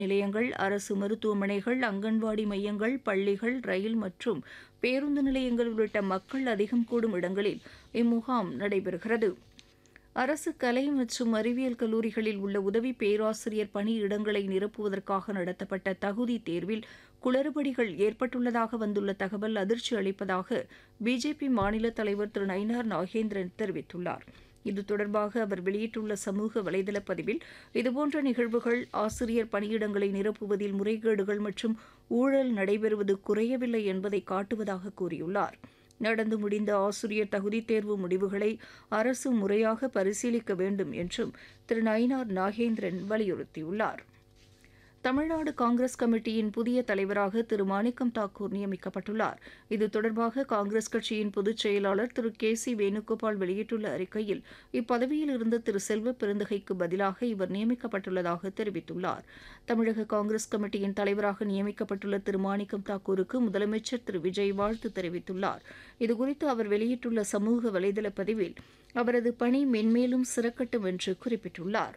நிலையங்கள் அரசு மருத்துவமனைகள் அங்கன்வாடி மையங்கள் பள்ளிகள் ரயில் மற்றும் பேருந்து நிலையங்கள் உள்ளிட்ட மக்கள் அதிகம் கூடும் இடங்களில் இம்முகாம் நடைபெறுகிறது அரசு கலை மற்றும் அறிவியல் கல்லூரிகளில் உள்ள உதவி பேராசிரியர் பணியிடங்களை நிரப்புவதற்காக நடத்தப்பட்ட தகுதி தேர்வில் குளறுபடிகள் ஏற்பட்டுள்ளதாக வந்துள்ள தகவல் அதிர்ச்சி அளிப்பதாக பிஜேபி மாநில தலைவர் திரு நயினார் நாகேந்திரன் தெரிவித்துள்ளார் இது தொடர்பாக அவர் வெளியிட்டுள்ள சமூக வலைதள பதிவில் இதுபோன்ற நிகழ்வுகள் ஆசிரியர் பணியிடங்களை நிரப்புவதில் முறைகேடுகள் மற்றும் ஊழல் நடைபெறுவது குறையவில்லை என்பதை காட்டுவதாக கூறியுள்ளார் நடந்து முடிந்த ஆசிரியர் தகுதித் தேர்வு முடிவுகளை அரசு முறையாக பரிசீலிக்க வேண்டும் என்றும் திரு நயினார் நாகேந்திரன் வலியுறுத்தியுள்ளார் தமிழ்நாடு காங்கிரஸ் கமிட்டியின் புதிய தலைவராக திரு மாணிக்கம் தாக்கூர் நியமிக்கப்பட்டுள்ளார் இது தொடர்பாக காங்கிரஸ் கட்சியின் பொதுச் செயலாளர் திரு கே சி வேணுகோபால் வெளியிட்டுள்ள அறிக்கையில் இப்பதவியில் இருந்த திரு செல்வ பெருந்தகைக்கு பதிலாக இவர் நியமிக்கப்பட்டுள்ளதாக தெரிவித்துள்ளார் தமிழக காங்கிரஸ் கமிட்டியின் தலைவராக நியமிக்கப்பட்டுள்ள திரு மாணிக்கம் தாக்கூருக்கு முதலமைச்சர் திரு விஜய் வாழ்த்து தெரிவித்துள்ளார் இதுகுறித்து அவர் வெளியிட்டுள்ள சமூக வலைதள பதிவில் அவரது பணி மென்மேலும் சிறக்கட்டும் என்று குறிப்பிட்டுள்ளார்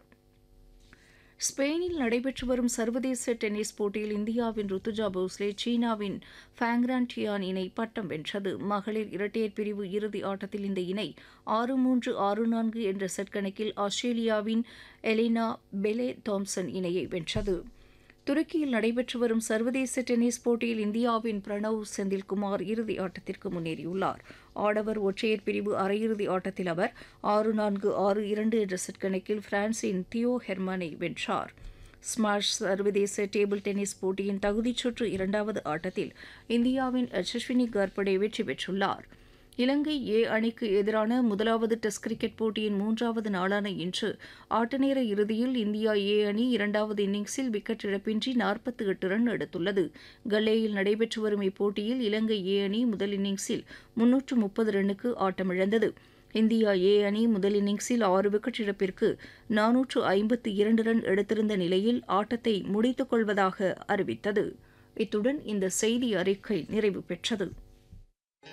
ஸ்பெயினில் நடைபெற்று வரும் சர்வதேச டென்னிஸ் போட்டியில் இந்தியாவின் ருத்துஜா போஸ்லே சீனாவின் ஃபேங்ரான் டியான் இணை பட்டம் வென்றது மகளிர் இரட்டையர் பிரிவு இறுதி ஆட்டத்தில் இந்த இணை ஆறு மூன்று ஆறு நான்கு என்ற செட் கணக்கில் ஆஸ்திரேலியாவின் எலினா பெலே தாம்சன் இணையை வென்றது துருக்கியில் நடைபெற்று வரும் சர்வதேச டென்னிஸ் போட்டியில் இந்தியாவின் பிரணவ் செந்தில்குமார் இறுதி ஆட்டத்திற்கு முன்னேறியுள்ளார் ஆடவர் ஒற்றையர் பிரிவு அரையிறுதி ஆட்டத்தில் அவர் ஆறு நான்கு ஆறு இரண்டு என்ற செட் கணக்கில் பிரான்சின் தியோ ஹெர்மனை வென்றார் ஸ்மாஷ் சர்வதேச டேபிள் டென்னிஸ் போட்டியின் தகுதிச் சுற்று இரண்டாவது ஆட்டத்தில் இந்தியாவின் யசஸ்வினி கர்படே வெற்றி பெற்றுள்ளார் இலங்கை ஏ அணிக்கு எதிரான முதலாவது டெஸ்ட் கிரிக்கெட் போட்டியின் மூன்றாவது நாளான இன்று ஆட்டநேர இறுதியில் இந்தியா ஏ அணி இரண்டாவது இன்னிங்ஸில் விக்கெட் இழப்பின்றி நாற்பத்தி எட்டு ரன் எடுத்துள்ளது கல்லேயில் நடைபெற்று வரும் இப்போட்டியில் இலங்கை ஏ அணி முதல் இன்னிங்ஸில் முன்னூற்று முப்பது ரன்னுக்கு ஆட்டமிழந்தது இந்தியா ஏ அணி முதல் இன்னிங்ஸில் ஆறு விக்கெட் இழப்பிற்கு நானூற்று ஐம்பத்தி இரண்டு ரன் எடுத்திருந்த நிலையில் ஆட்டத்தை முடித்துக் கொள்வதாக அறிவித்தது இத்துடன் இந்த செய்தி அறிக்கை நிறைவு பெற்றது